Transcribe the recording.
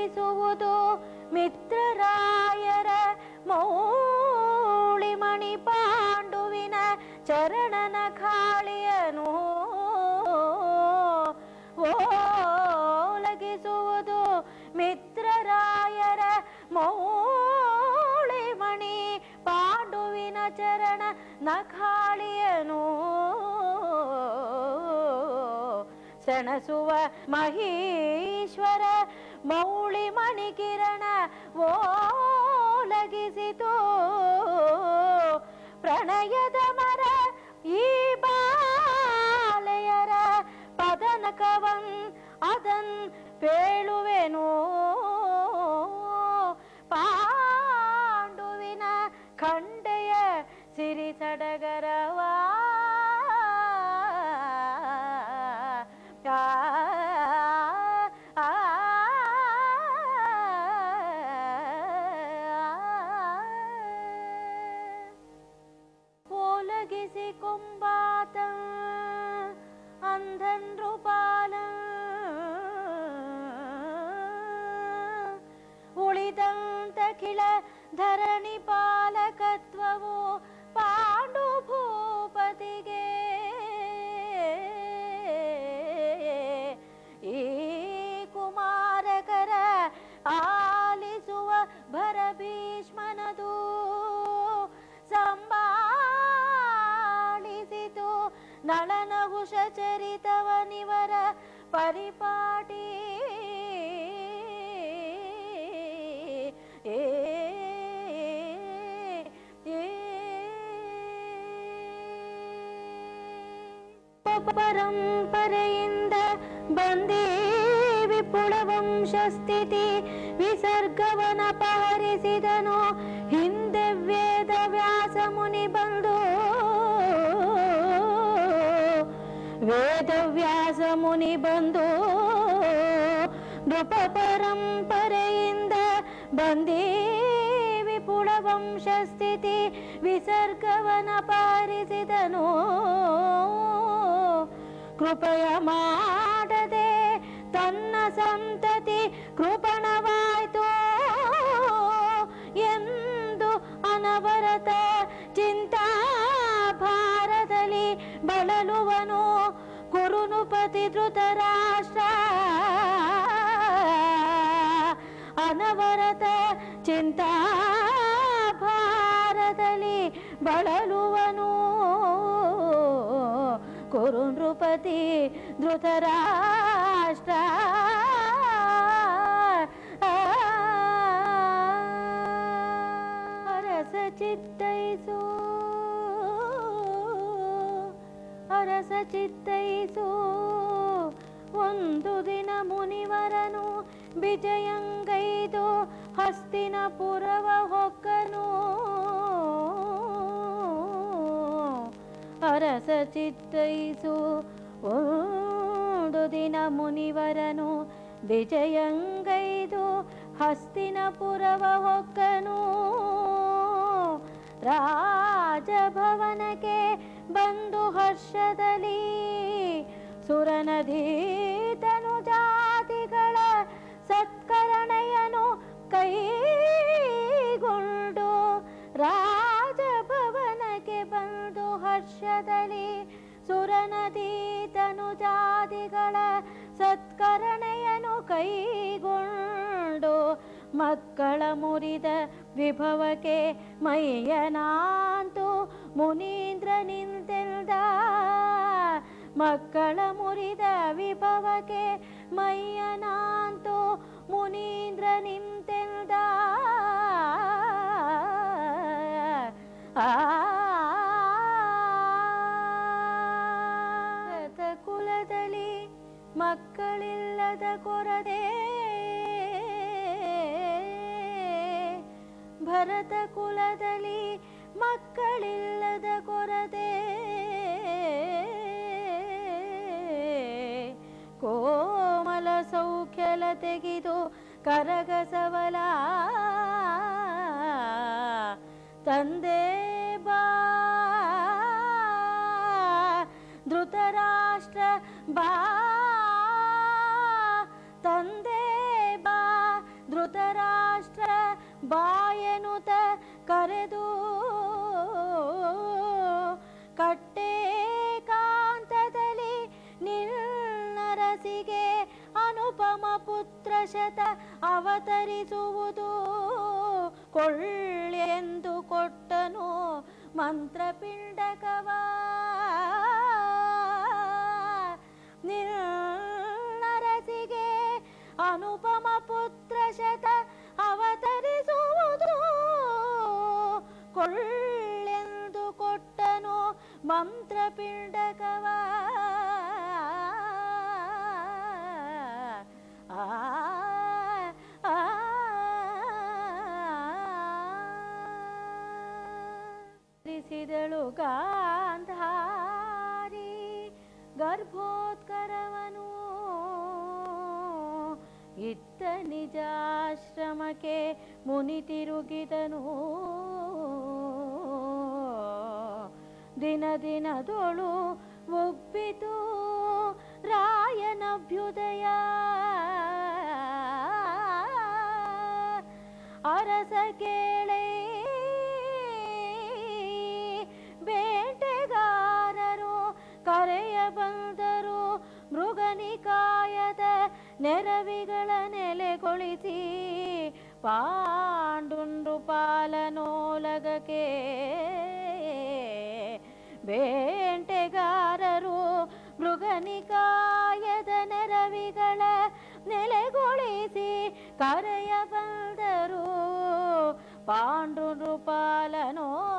ಓಲಗಿಸುವುದು ಮಿತ್ರರಾಯರ ಮೌಳಿಮಣಿ ಪಾಂಡುವಿನ ಚರಣನ ಖಾಳಿಯನು ಓಲಗಿಸುವುದು ಮಿತ್ರರಾಯರ ಮೌಳಿಮಣಿ ಪಾಂಡುವಿನ ಚರಣ ನಖಾಳಿಯನು ಸೆಣಸುವ ಮಹೇಶ್ವರ ಮೌಳಿ ಮಣಿಕಿರಣ ಓಲಗಿಸಿತು ಪ್ರಣಯದ ಮರ ಈ ಬಾಲೆಯರ ಪದನಕವನ್ ಅದನ್ ಪೇಳುವೆನು ಪಾಂಡುವಿನ ಖಂಡೆಯ ಸಿರಿ ಸಡಗರವಾ ಆ, ಆ, ಓಲಗಿಸಿ ಕೊಂಬಾತ ಅಂಧನ್ರು ಪಾಲ ಉಳಿದಂತ ಕಿಳ ಧರಣಿ ಪಾಲಕತ್ವವು ಪಾಂಡು ಭೂಪತಿಗೆ ಈ ಕುಮಾರಕರ ಆಲಿಸುವ ಭರ ಭೀಷ್ಮನದು ಸಂಬಾಳಿಸಿತು ನಳನಹುಷ ಚರಿತವನಿವರ ಪರಿಪಾಟಿ ಏ ಏ ಪರಂಪರೆಯಿಂದ ಬಂದೇ ವಿಪುಳ ವಂಶ ಸ್ಥಿತಿ ವಿಸರ್ಗವನ ಪಾರಿಸಿದನು ಹಿಂದೆ ವೇದ ವ್ಯಾಸ ಮುನಿ ಬಂದು ವೇದ ವ್ಯಾಸ ಮುನಿ ಬಂದು ನೃಪ ಪರಂಪರೆಯಿಂದ ಬಂದೇ ವಿಪುಳ ವಂಶ ಸ್ಥಿತಿ ವಿಸರ್ಗವನ ಪಾರಿಸಿದನು ಕೃಪಯ ಮಾಡದೆ ತನ್ನ ಸಂತತಿ ಕೃಪಣವಾಯ್ತು ಎಂದು ಅನವರತ ಚಿಂತಾ ಭಾರದಲ್ಲಿ ಬಳಲುವನು ಕುರುನುಪತಿ ಧೃತರಾಷ್ಟ್ರ ಅನವರತ ಚಿಂತಾ ಭಾರದಲ್ಲಿ ಬಳಲುವನು ಕುರು ನೃಪತಿ ಧೃತರಾಷ್ಟ್ರ ಅರಸ ಚಿತ್ತೈಸು ಅರಸ ಚಿತ್ತೈಸು ಒಂದು ದಿನ ಮುನಿವರನು ವಿಜಯಂಗೈದು ಹಸ್ತಿನಪುರವ ಹೊಕ್ಕನು ಅರಸ ಚಿತ್ತೈಸು ಒಂದು ದಿನ ಮುನಿವರನು ವಿಜಯಂಗೈದು ಹಸ್ತಿನಪುರವ ಹೊಕ್ಕನು ರಾಜಭವನಕ್ಕೆ ಬಂದು ಹರ್ಷದಲ್ಲಿ ಸುರನದೀತನು ಜಾತಿಗಳ ಸತ್ಕರಣೆಯನು ಕೈಗೊಂಡು ರಾಜಭವನಕ್ಕೆ ಬಂದು ಹರ್ಷದಲ್ಲಿ ಸುರನದೀತನು ಜಾತಿಗಳ ಸತ್ಕರಣೆಯನು ಕೈಗೊಂಡು ಮಕ್ಕಳ ಮುರಿದ ವಿಭವಕ್ಕೆ ಮೈಯನಾಂತು ಮುನೀಂದ್ರ ನಿಂತೆಲ್ದ ಮಕ್ಕಳ ಮುರಿದ ವಿಭವಕ್ಕೆ ಮೈಯನಾಂತು ಮುನೀಂದ್ರ ನಿಂತೆಲ್ದ ಆ ಭರತ ಕುಲದಲ್ಲಿ ಮಕ್ಕಳಿಲ್ಲದ ಕೊರದೆ ಭರತ ಕುಲದಲ್ಲಿ ಮಕ್ಕಳಿಲ್ಲದ ಕೊರದೆ ಕೋಮಲ ಸೌಖ್ಯಲ ತೆಗೆದು ಕರಗಸವಲ ತಂದೆ ಬಾ ಧೃತರಾಷ್ಟ್ರ ಬಾ ತಂದೆ ಬಾ ಬಾಯನುತ ಕರೆದು ಕಟ್ಟೆ ಕಾಂತದಲ್ಲಿ ನಿನ್ನರಸಿಗೆ ಅನುಪಮ ಪುತ್ರ ಶತ ಅವತರಿಸುವುದು ಕೊಳ್ಳೆಂದು ಕೊಟ್ಟನು ಮಂತ್ರಪಿಂಡಕವ ನಿನ್ನರಸಿಗೆ ಅನುಪಮ ಪುತ್ರ ಶತ ಅವತರಿಸುವುದು ಕೊಳ್ಳೆಂದು ಕೊಟ್ಟನು ಮಂತ್ರಪಿಂಡಕವ ಆ ಆ ರಿಸಿದಳು ಗಾಂಧಾರಿ ಗರ್ಭೋತ್ಕರವನು ಇತ್ತ ನಿಜಾಶ್ರಮಕ್ಕೆ ಮುನಿ ತಿರುಗಿದನು ದಿನ ದಿನದೊಳು ಒಬ್ಬಿತು ರಾಯನಭ್ಯುದಯ ಅರಸ ಕೇಳೇ ಬೇಟೆಗಾರರು ಕರೆಯ ಬಂದರು ಮೃಗನಿಕಾಯದ ನೆರವಿಗಳ ನೆಲೆಗೊಳಿಸಿ ಪಾಂಡುಂಡು ಪಾಲನೋಲಗಕ್ಕೆ ಬೇಟೆಗಾರರು ಮೃಗನಿಕಾಯದ ನೆರವಿಗಳ ನೆಲೆಗೊಳಿಸಿ ಕರೆಯ ಬಂದರು ಪಾಂಡು ಪಾಲನೋ